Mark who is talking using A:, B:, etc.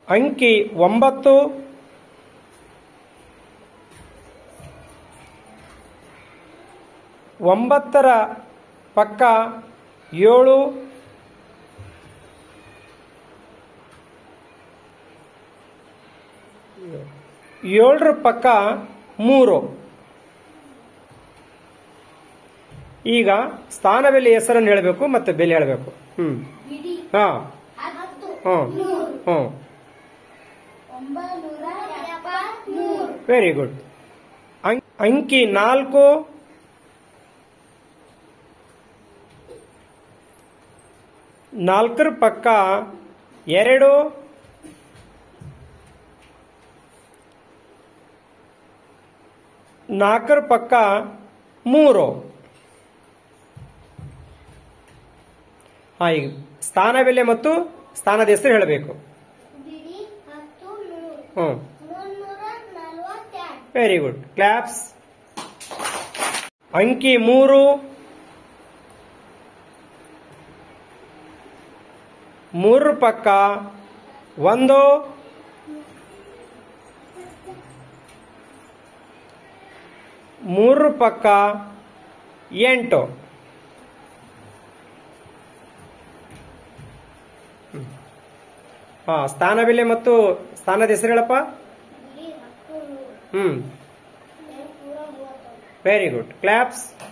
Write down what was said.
A: ಅಂಕಿ ಒಂಬತ್ತು ಒಂಬತ್ತರ ಪಕ್ಕ ಏಳು ಏಳರ ಪಕ್ಕ ಮೂರು ಈಗ ಸ್ಥಾನ ಬೆಲೆ ಹೆಸರನ್ನು ಹೇಳಬೇಕು ಮತ್ತೆ ಬೆಲೆ ಹೇಳಬೇಕು ಹ್ಮ್
B: ಬಿಡಿ
A: ಹಾ
B: ಹತ್ತು
A: ಹ್ಮ್
B: ನೂರು
A: ಹ್ಮ್
B: ಒಂಬೈನೂರ ಎಪ್ಪತ್ಮೂರು
A: ವೆರಿ ಗುಡ್ ಅಂಕಿ ನಾಲ್ಕು ನಾಲ್ಕರ ಪಕ್ಕ ಎರಡು ನಾಲ್ಕರ ಪಕ್ಕ ಮೂರು ಹಾ ಈಗ ಸ್ಥಾನ ಬೆಲೆ ಮತ್ತು ಸ್ಥಾನದ ಹೆಸರು ಹೇಳಬೇಕು
B: ಬಿಡಿ ಹತ್ತು ನೂರು
A: ಹ್ಮ್
B: ಮುನ್ನೂರ ನಲವತ್ತೆರಡು
A: ವೆರಿ ಗುಡ್ ಕ್ಲಾಪ್ಸ್ ಅಂಕಿ ಮೂರು ಮೂರು ಪಕ್ಕ ಒಂದು ಮೂರು ಪಕ್ಕ ಎಂಟು ಹಾ ಸ್ಥಾನ ಬೆಲೆ ಮತ್ತು ಸ್ಥಾನದ ಹೆಸರು ಹೇಳಪ್ಪ
B: ಬಿಡಿ ಹತ್ತು ನೂರು
A: ಹ್ಮ್
B: ಎಂಟುನೂರ ಮೂವತ್ತೊಂದು
A: ವೆರಿ ಗುಡ್ ಕ್ಲಾಪ್ಸ್